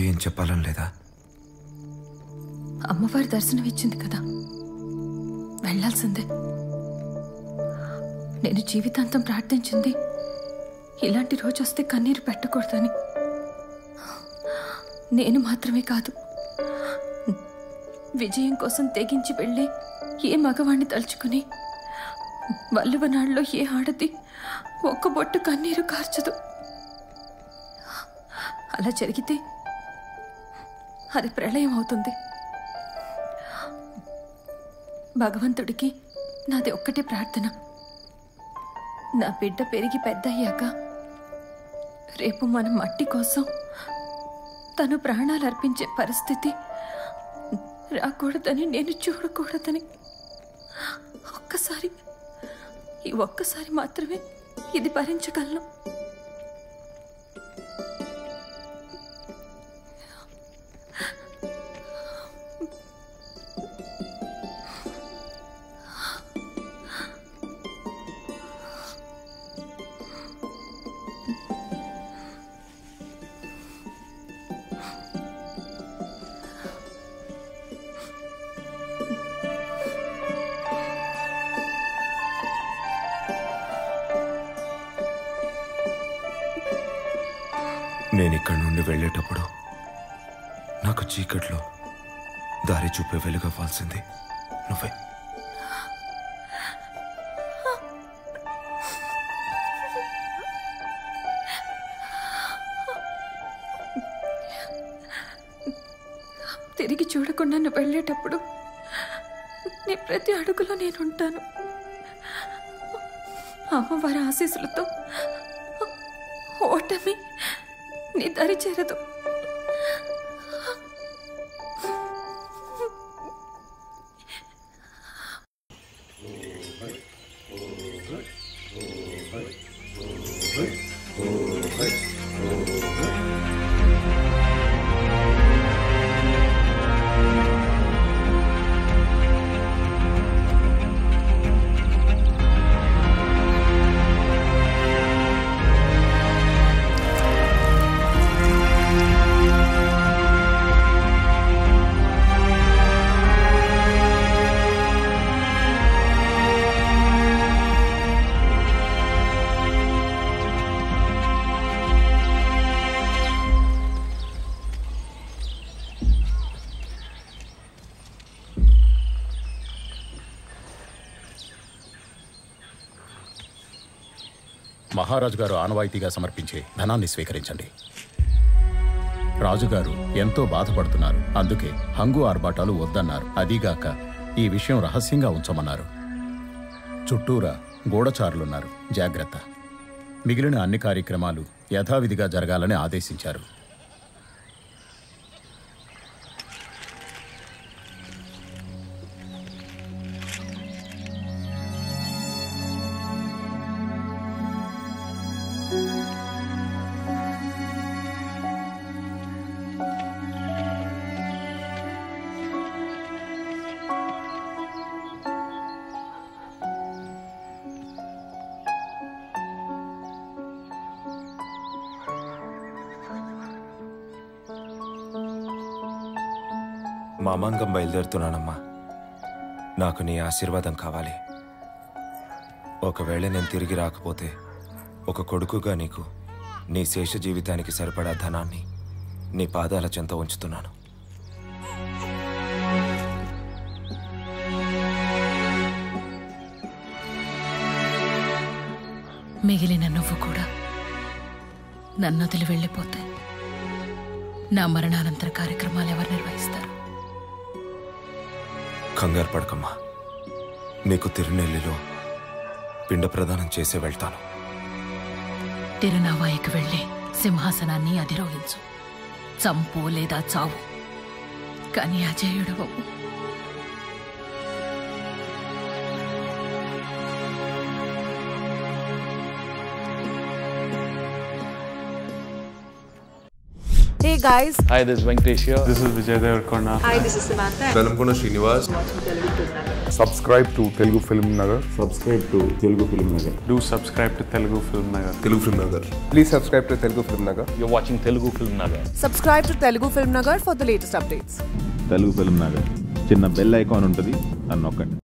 ఏం చెప్పాలని లేదా అమ్మవారి దర్శనం ఇచ్చింది కదా వెళ్ళాల్సిందే నేను జీవితాంతం ప్రార్థించింది ఇలాంటి రోజు వస్తే కన్నీరు పెట్టకూడదని నేను మాత్రమే కాదు విజయం కోసం తెగించి వెళ్ళి ఏ మగవాణ్ణి తలుచుకుని వల్లవనాళ్ళలో ఏ ఆడది ఒక్క బొట్టు కన్నీరు కార్చదు అలా జరిగితే అది ప్రళయం అవుతుంది భగవంతుడికి నాది ఒక్కటే ప్రార్థన నా బిడ్డ పెరిగి పెద్ద అయ్యాక రేపు మన మట్టి కోసం తను ప్రాణాలు అర్పించే పరిస్థితి రాకూడదని నేను చూడకూడదని ఒక్కసారి ఈ ఒక్కసారి మాత్రమే ఇది భరించగలను నేను ఇక్కడి నుండి వెళ్ళేటప్పుడు నాకు చీకట్లో దారి చూపే వెలుగవ్వాల్సింది నువ్వే తిరిగి చూడకుండా నువ్వు వెళ్ళేటప్పుడు నీ ప్రతి అడుగులో నేనుంటాను అమ్మవారి ఆశీస్సులతో ఓటమి నీ దరి చేరదు మహారాజు గారు ఆనవాయితీగా సమర్పించే ధనాన్ని స్వీకరించండి రాజుగారు ఎంతో బాధపడుతున్నారు అందుకే హంగు ఆర్భాటాలు వద్దన్నారు అదీగాక ఈ విషయం రహస్యంగా ఉంచమన్నారు చుట్టూరా గూఢచారులున్నారు జాగ్రత్త మిగిలిన అన్ని కార్యక్రమాలు యథావిధిగా జరగాలని ఆదేశించారు మామాంగం బయలుదేరుతున్నానమ్మా నాకు నీ ఆశీర్వాదం కావాలి ఒకవేళ నేను తిరిగి రాకపోతే ఒక కొడుకుగా నీకు నీ శేష జీవితానికి సరిపడా ధనాన్ని నీ పాదాల చెంత ఉంచుతున్నాను మిగిలిన నువ్వు కూడా నన్ను వదిలి వెళ్ళిపోతే నా మరణానంతర కార్యక్రమాలు ఎవరు నిర్వహిస్తారు కంగారు పడకమ్మా నీకు తిరునెల్లిలో పిండ ప్రదానం చేసే వెళ్తాను తిరునావాయికి వెళ్ళి సింహాసనాన్ని అధిరోహించు చంపు లేదా చావు కానీ అజేయుడవు Hey guys, Hi, this is Venkatesh here. This is Vijay Devarkonda. hi, this is Samantha. Velankonda Srinivas Watching television. subscribe to Telugu Film Nagar. subscribe to Telugu Film Nagar. Do subscribe to Telugu Film Nagar. Telugu Film Nagar. Please subscribe to Telugu Film Nagar. You're watching Telugu Film Nagar. Subscribe to Telugu Film Nagar for the latest updates. Telugu film Nagar చిన్న bell icon ఉంటుంది దాన్ని నొక్కండి